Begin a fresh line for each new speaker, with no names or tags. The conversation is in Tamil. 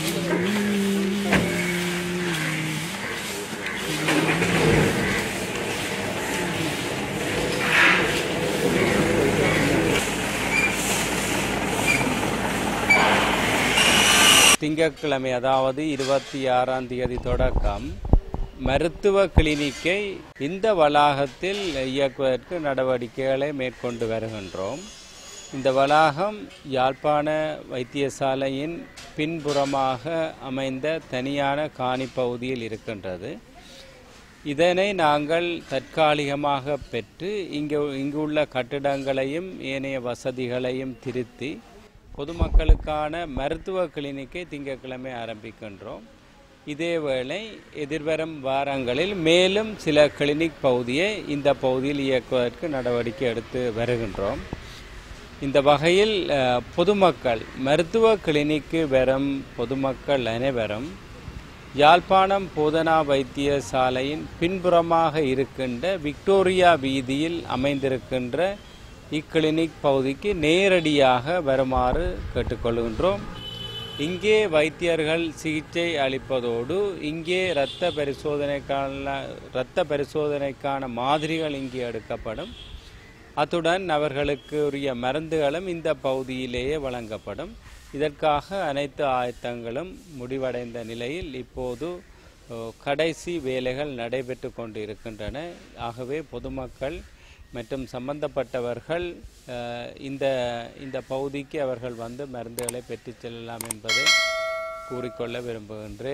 திங்கட்கிழமை அதாவது இருபத்தி ஆறாம் தேதி தொடக்கம் மருத்துவ கிளினிக்கை இந்த வளாகத்தில் இயக்குவதற்கு நடவடிக்கைகளை மேற்கொண்டு வருகின்றோம் இந்த வளாகம் யாழ்ப்பாண வைத்தியசாலையின் பின்புறமாக அமைந்த தனியான காணி பகுதியில் இருக்கின்றது இதனை நாங்கள் தற்காலிகமாக பெற்று இங்கு இங்குள்ள கட்டிடங்களையும் ஏனைய வசதிகளையும் திருத்தி பொதுமக்களுக்கான மருத்துவ கிளினிக்கை திங்கட்கிழமை ஆரம்பிக்கின்றோம் இதேவேளை எதிர்வரும் வாரங்களில் மேலும் சில கிளினிக் பகுதியை இந்த பகுதியில் இயக்குவதற்கு நடவடிக்கை எடுத்து வருகின்றோம் இந்த வகையில் அஹ், பொதுமக்கள் மருத்துவ கிளினிக்கு வரும் பொதுமக்கள் அனைவரும் யாழ்ப்பாணம் போதனா வைத்தியசாலையின் பின்புறமாக இருக்கின்ற விக்டோரியா வீதியில் அமைந்திருக்கின்ற இக்கிளினிக் பகுதிக்கு நேரடியாக வருமாறு கேட்டுக்கொள்கின்றோம் இங்கே வைத்தியர்கள் சிகிச்சை அளிப்பதோடு இங்கே இரத்த பரிசோதனைக்கான இரத்த பரிசோதனைக்கான மாதிரிகள் இங்கே எடுக்கப்படும் அத்துடன் அவர்களுக்கு உரிய மருந்துகளும் இந்த பகுதியிலேயே வழங்கப்படும் இதற்காக அனைத்து ஆயத்தங்களும் முடிவடைந்த நிலையில் இப்போது ஓ, கடைசி வேலைகள் நடைபெற்று கொண்டு இருக்கின்றன ஆகவே பொதுமக்கள் மற்றும் சம்பந்தப்பட்டவர்கள் அஹ், இந்த இந்த பகுதிக்கு அவர்கள் வந்து மருந்துகளை பெற்றுச் செல்லலாம் என்பதை கூறிக்கொள்ள விரும்புகின்றேன்